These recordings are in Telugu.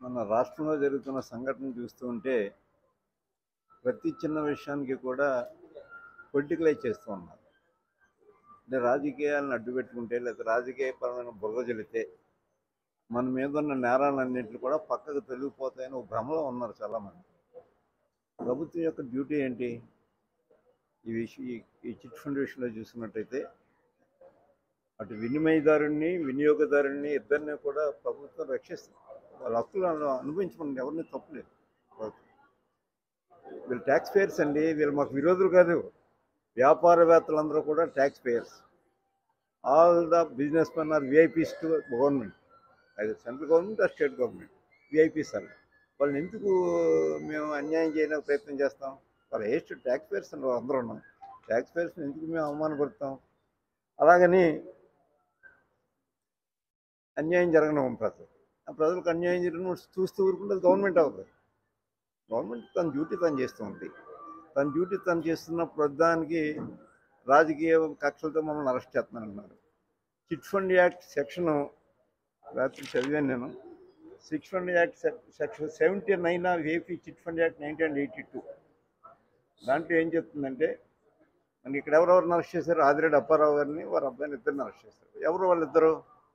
మన రాష్ట్రంలో జరుగుతున్న సంఘటన చూస్తూ ఉంటే ప్రతి చిన్న విషయానికి కూడా పొలిటికలైజ్ చేస్తూ ఉన్నారు అంటే రాజకీయాలను అడ్డు పెట్టుకుంటే లేదా రాజకీయపరమైన బుర్ర చెల్లితే మన మీద ఉన్న నేరాలన్నింటినీ కూడా పక్కకు తొలగిపోతాయని ఒక భ్రమలో ఉన్నారు చాలామంది ప్రభుత్వం యొక్క డ్యూటీ ఏంటి ఈ విషయం ఈ చిట్ ఫండ్ విషయంలో చూసుకున్నట్టయితే అటు వినిమయదారుణ్ణి వినియోగదారుణ్ణి ఇద్దరిని కూడా ప్రభుత్వం రక్షిస్తుంది వాళ్ళ హక్కులను అనుభవించమని ఎవరిని తప్పులేదు వీళ్ళు ట్యాక్స్ పేయర్స్ అండి వీళ్ళు మాకు విరోధులు కాదు వ్యాపారవేత్తలందరూ కూడా taxpayers all the businessmen are VIPs to government అది central government or state government VIPs అని వాళ్ళని ఎందుకు మేము అన్యాయం చేయడానికి ప్రయత్నం చేస్తాం వాళ్ళ ఏస్ట్ ట్యాక్స్ పేయర్స్ అని అందరూ ఉన్నాం ట్యాక్స్ పేయర్స్ని ఎందుకు మేము అవమానపడతాం అలాగని అన్యాయం జరగడం ప్రజలు ఆ ప్రజలకు అన్యాయం జరగడం చూస్తూ ఊరుకుంటే అది గవర్నమెంట్ అవుతుంది గవర్నమెంట్ తన డ్యూటీ తను చేస్తుంది తన డ్యూటీ తను చేస్తున్న ప్రధానికి రాజకీయ కక్షలతో మమ్మల్ని అరెస్ట్ చేస్తున్నారన్నారు చిట్ ఫండ్ యాక్ట్ సెక్షన్ రాత్రి చదివాను నేను chit fund act section seventy nine of AP chit fund act nineteen eighty two దాంట్లో ఏం చెప్తుందంటే మనకి ఇక్కడ ఎవరెవరిని అరెస్ట్ చేశారు ఆదిరెడ్డి అప్పారావు గారిని వారి అబ్బాయిని ఇద్దరిని అరెస్ట్ చేశారు ఎవరు వాళ్ళిద్దరు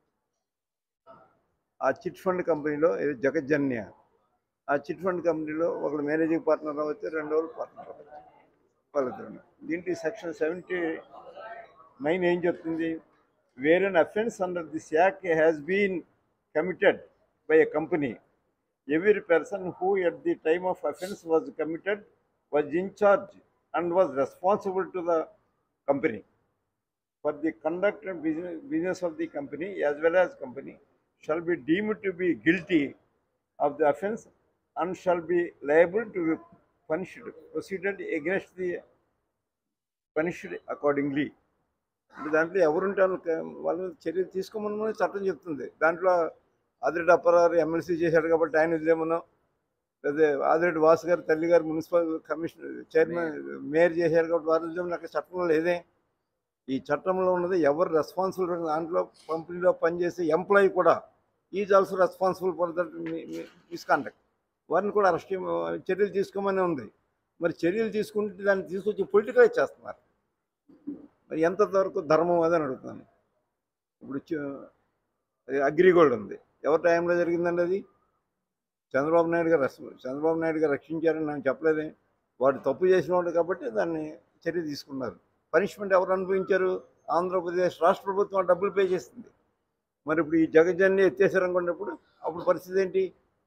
ఆ చిట్ ఫండ్ కంపెనీలో ఇది జగజ్జన్య ఆ చిట్ ఫండ్ కంపెనీలో ఒకళ్ళు మేనేజింగ్ పార్ట్నర్ అవ్వచ్చు రెండు వాళ్ళు పార్ట్నర్ అవ్వచ్చు వాళ్ళిద్దరు దీంట్లో సెక్షన్ సెవెంటీ నైన్ ఏం చెప్తుంది where an offence under this act has been committed by a company every person who at the time of offense was committed was in charge and was responsible to the company for the conduct and business, business of the company as well as company shall be deemed to be guilty of the offense and shall be liable to be punished proceeded against the punished accordingly అంటే దాంట్లో ఎవరుంటే వాళ్ళకి వాళ్ళు చర్య తీసుకోమని చట్టం చెప్తుంది దాంట్లో ఆదిరెడ్డి అప్పారావు ఎమ్మెల్సీ చేశాడు కాబట్టి ఆయన వదిలేమనో లేదా ఆదిరెడ్డి వాసు గారు తల్లి గారు మున్సిపల్ కమిషనర్ చైర్మన్ మేయర్ చేశారు కాబట్టి వారు వదిలేమని అక్కడ చట్టంలో లేదే ఈ చట్టంలో ఉన్నది ఎవరు రెస్పాన్సిబుల్ దాంట్లో కంపెనీలో పనిచేసే ఎంప్లాయీ కూడా is also responsible for that misconduct వారిని కూడా అరెస్ట్ చర్యలు తీసుకోమని ఉంది మరి చర్యలు తీసుకుంటే దాన్ని తీసుకొచ్చి పొలిటికలైజ్ చేస్తున్నారు మరి ఎంత వరకు ధర్మం అదని అడుగుతున్నాను ఇప్పుడు చ- అది అగ్రిగోల్డ్ ఉంది ఎవరి టైంలో జరిగిందండి అది చంద్రబాబు నాయుడు గారు రక్ష- చంద్రబాబు నాయుడు గారు రక్షించారని నాకు చెప్పలేదే వాడు తప్పు చేసిన వాడు కాబట్టి దాన్ని చర్య తీసుకున్నారు పనిష్మెంట్ ఎవరు అనుభవించారు ఆంధ్రప్రదేశ్ రాష్ట్ర ప్రభుత్వం ఆ డబ్బులు పే చేస్తుంది మరి ఇప్పుడు ఈ జగజన్ని ఎత్తేసారనుకున్నప్పుడు అప్పుడు పరిస్థితి ఏంటి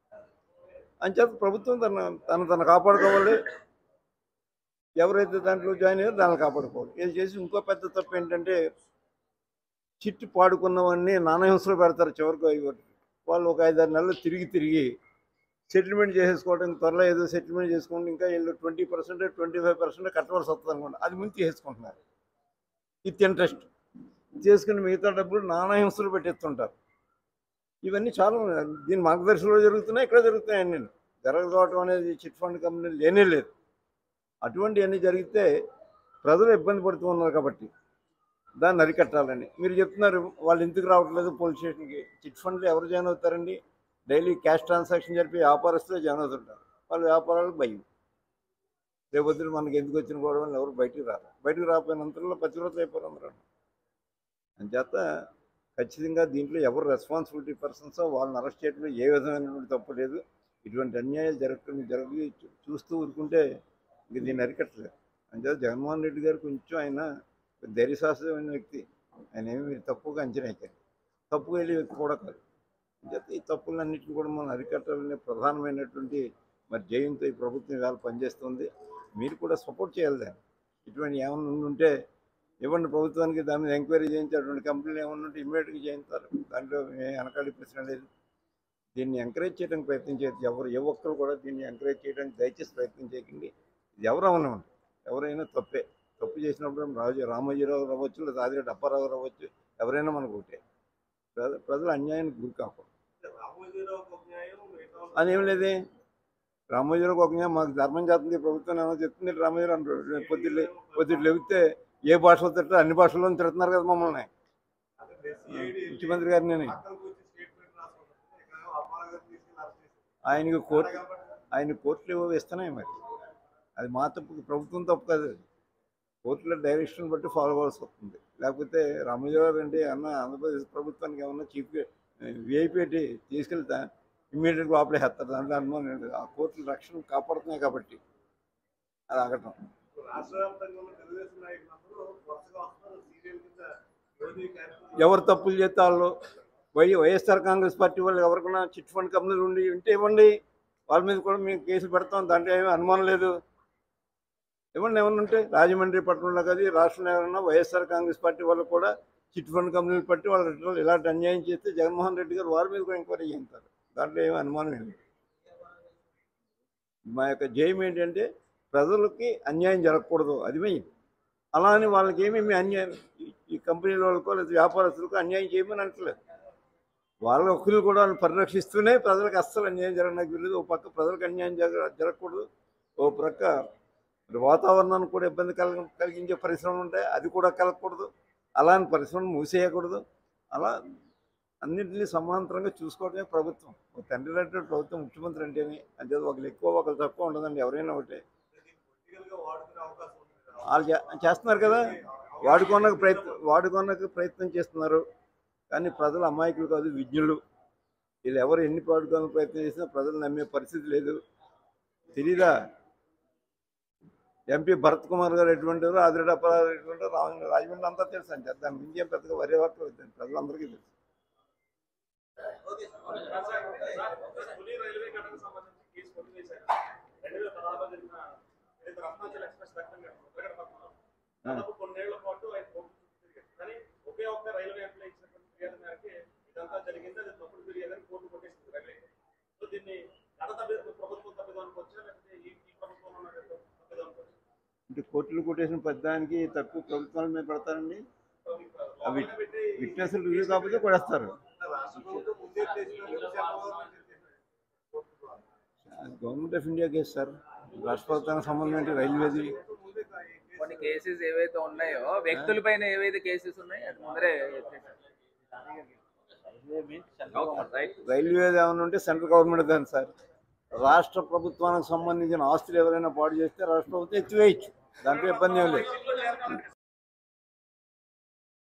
అంచేత ప్రభుత్వం తన తన తను కాపాడుకోవాలి ఎవరైతే దాంట్లో జాయిన్ అయ్యారో దాన్ని కాపాడుకోవాలి ఇది చేసి ఇంకో పెద్ద తప్పు ఏంటంటే చిట్టు పాడుకున్నవన్నీ నాణ్యహింసలు పెడతారు చివరికి అవి వాళ్ళు ఒక ఐదారు నెలలు తిరిగి తిరిగి సెటిల్మెంట్ చేసేసుకోవడానికి త్వరలో ఏదో సెటిల్మెంట్ చేసుకుంటే ఇంకా వీళ్ళు twenty percent twenty five percent కట్టవలసి వస్తుంది అనుకోండి అది ముందు తీసేసుకుంటున్నారు విత్ ఇంట్రెస్ట్ చేసుకుని మిగతా డబ్బులు నాణ్యహింసలు పెట్టేస్తుంటారు ఇవన్నీ చాలా ఉన్నాయి. దీని మార్గదర్శనంలో జరుగుతున్నాయి ఇక్కడ జరుగుతున్నాయి నేను జరగకపోవటం అనేది చిట్ ఫండ్ కంపెనీ లేనే లేదు అటువంటివన్నీ జరిగితే ప్రజలు ఇబ్బంది పడుతూ ఉన్నారు కాబట్టి దాన్ని అరికట్టాలని మీరు చెప్తున్నారు వాళ్ళు ఎందుకు రావట్లేదు పోలీస్ స్టేషన్కి చిట్ ఫండ్లో ఎవరు జాయిన్ అవుతారండి డైలీ క్యాష్ ట్రాన్సాక్షన్ జరిపి వ్యాపారస్తులే జాయిన్ అవుతుంటారు వాళ్ళ వ్యాపారాలకు భయం రేపొద్దున మనకి ఎందుకు వచ్చిన గొడవ ఎవరు బయటికి రారు బయటికి రాకపోయినంతలో పతివ్రతలు అయిపోరు అందరూ అంచేత ఖచ్చితంగా దీంట్లో ఎవరు రెస్పాన్సిబిలిటీ పర్సన్స్ వాళ్ళని అరెస్ట్ చేయడంలో ఏ విధమైనటువంటి తప్పు లేదు ఇటువంటి అన్యాయాలు జరగకుండా జరిగి చూ- చూస్తూ ఊరుకుంటే ఇంక దీన్ని అరికట్టలేదు అంచేత జగన్మోహన్ రెడ్డి గారు కొంచెం ఆయన ధైర్యశాస్త్రమైన వ్యక్తి ఆయన ఏమి తప్పుగా అంచనా ఎక్కారు తప్పుగా వెళ్ళే వ్యక్తి కూడా కాదు అంచేత ఈ తప్పులన్నింటినీ కూడా మనం అరికట్టాలనే ప్రధానమైనటువంటి మరి జయంతో ఈ ప్రభుత్వం ఇవాళ పనిచేస్తుంది మీరు కూడా సపోర్ట్ చేయాలి దాన్ని ఇటువంటి ఏమైనా ఉంటే ఇవ్వండి ప్రభుత్వానికి దాని మీద ఎంక్వైరీ చేయించి అటువంటి కంపెనీలు ఏమైనా ఉంటే ఇమ్మీడియట్గా చేయించారు దాంట్లో ఏ వెనకాల ప్రశ్న లేదు దీన్ని ఎంకరేజ్ చేయడానికి ప్రయత్నం చేయొచ్చు ఎవరు ఏ ఒక్కరు కూడా దీన్ని ఎంకరేజ్ చేయడానికి దయచేసి ప్రయత్నం చేయకండి ఇది ఎవరు అవనివ్వండి ఎవరైనా తప్పే తప్పు చేసినప్పుడు రాజు రామోజీరావు రావచ్చు లేదా ఆదిరెడ్డి అప్పారావు రావచ్చు ఎవరైనా మనకు ఒకటే ప్రజ- ప్రజలు అన్యాయానికి గురి కాకూడదు అదేం లేదే రామోజీరావుకి ఒక న్యాయం మాకు ధర్మం చేస్తుంది ప్రభుత్వం ఏమో చెప్తుంది రామోజీరావు అంటారు పొద్దున్న పొద్దున్న లేపితే ఏ భాషలో తిట్టారు అన్ని భాషల్లో తిడుతున్నారు కదా మమ్మల్ని ముఖ్యమంత్రి గారిని ఆయనకి కోర్టు ఆయన కోర్టులు ఏవో ఇస్తున్నాయి మరి అది మా తప్పు ప్రభుత్వం తప్పు కాదు అది. కోర్టుల డైరెక్షన్ బట్టి ఫాలో అవ్వాల్సి వస్తుంది లేకపోతే రామజావు అంటే అన్న ఆంధ్రప్రదేశ్ ప్రభుత్వానికి ఏమన్నా చీఫ్ విఐపీ తీసుకెళ్తా ఇమ్మీడియట్గా లోపలే వేస్తారు దాంట్లో అనుమానం లేదు ఆ కోర్టుల రక్షణ కాపాడుతున్నాయి కాబట్టి అది ఆగటం రాష్ట్ర వ్యాప్తంగా ఉన్న తెలుగుదేశం నాయకులందరూ వరుసగా వస్తున్నారు సీరియల్ కింద మోదీ క్యారెక్టర్ ఎవరు తప్పులు చేస్తే వాళ్ళు వై వైఎస్ఆర్ కాంగ్రెస్ పార్టీ వాళ్ళు ఎవరికైనా చిట్ ఫండ్ కంపెనీలు ఉండి ఉంటే ఇవ్వండి వాళ్ళ మీద కూడా మేము కేసులు పెడతాం దాంట్లో ఏమీ అనుమానం లేదు ఇవ్వండి ఏమన్నా ఉంటే రాజమండ్రి పట్టణంలో కదా రాష్ట్రంలో ఎవరన్నా వైఎస్ఆర్ కాంగ్రెస్ పార్టీ వాళ్ళు కూడా చిట్ ఫండ్ కంపెనీలు పట్టి వాళ్ళు ఇలాంటి అన్యాయం చేస్తే జగన్మోహన్ రెడ్డి గారు వారి మీద కూడా ఎంక్వైరీ చేస్తారు దాంట్లో ఏమీ అనుమానం లేదు మా యొక్క జయం ఏంటంటే ప్రజలకి అన్యాయం జరగకూడదు అది మెయిన్ అలా అని వాళ్ళకి ఏమీ మీ అన్యాయం ఈ- ఈ కంపెనీల వాళ్ళకో లేదా వ్యాపారస్తులకు అన్యాయం చేయమని అంటలేదు వాళ్ళ హక్కులు కూడా వాళ్ళని పరిరక్షిస్తూనే ప్రజలకు అస్సలు అన్యాయం జరగడానికి వీలేదు ఓ పక్క ప్రజలకు అన్యాయం జరగ జరగకూడదు ఓ ప్రక్క మరి వాతావరణానికి కూడా ఇబ్బంది కలగ కలిగించే పరిశ్రమలు ఉంటాయి అది కూడా కలగకూడదు అలాంటి పరిశ్రమలు మూసేయకూడదు అలా అన్నింటినీ సమాంతరంగా చూసుకోవడమే ప్రభుత్వం ఒక తండ్రి లాంటి ప్రభుత్వం ముఖ్యమంత్రి అంటేనే అంటే ఒకరు ఎక్కువ ఒకరు తక్కువ ఉండదండి ఎవరైనా ఒకటే పొలిటికల్ గా వాడుకునే అవకాశం ఉంది కదా. వాళ్ళు చే- చేస్తున్నారు కదా వాడుకోనకు ప్రయత్నం వాడుకోనకు ప్రయత్నం చేస్తున్నారు కానీ ప్రజలు అమాయకులు కాదు విజ్ఞులు వీళ్ళు ఎవరు ఎన్ని వాడుకోవడానికి ప్రయత్నం చేసినా ప్రజలు నమ్మే పరిస్థితి లేదు తెలీదా ఎంపీ భరత్ కుమార్ గారు ఎటువంటి వారు ఆదిరెడ్డి అప్పారావు ఎటువంటి వారు, రాజమండ్రి రాజమండ్రి అంతా తెలుసు అంతే దాని గురించి ఏం పెద్దగా వరే వార్త ప్రజలందరికీ తెలుసు తొలి రైల్వే ఘటనకు సంబంధించి కేసు కొట్టివేశారు రెండు వేల పదహారులో జరిగిన ఏదైతే రత్నాచల్ ఎక్స్ప్రెస్ దక్కన్ ఘటన, ఉత్తరగడ పద్మనాభం. దాదాపు కొన్నేళ్ల పాటు ఆయన కోర్టు చుట్టూ తిరిగారు కానీ ఒకే ఒక్క రైల్వే ఎంప్లాయీ ఇచ్చినటువంటి ఫిర్యాదు మేరకు ఇదంతా జరిగింది అది తప్పుడు ఫిర్యాదు అని కోర్టు కొట్టేసింది రైల్వే సో దీన్ని గత తప్పిదం ప్రభుత్వం తప్పిదం అనుకోవచ్చా లేకపోతే ఈ ఈ ప్రభుత్వంలో ఉన్న తప్పిదం అనుకోవచ్చా అంటే కోర్టులు కొట్టేసిన పెద్దానికి తక్కువ ప్రభుత్వాల మీద పెడతారండి అవి విట్నెస్లు రివ్యూ కాకపోతే కొడేస్తారు రాష్ట్ర ప్రభుత్వం ముందే చేసిన గవర్నమెంట్ అది government of India case sir రాష్ట్ర ప్రభుత్వానికి సంబంధం ఏంటి రైల్వేది ముందే ఈ కేసు కొన్ని కేసెస్ ఏవైతే ఉన్నాయో వ్యక్తుల పైన ఏవైతే కేసెస్ ఉన్నాయో అది ముందరే రైట్ రైల్వేది ఏమైనా ఉంటే సెంట్రల్ గవర్నమెంట్ దాని సార్ రాష్ట్ర ప్రభుత్వానికి సంబంధించిన ఆస్తులు ఎవరైనా పాడు చేస్తే రాష్ట్ర ప్రభుత్వం ఎత్తివేయచ్చు దాంట్లో ఇబ్బంది ఏం లేదు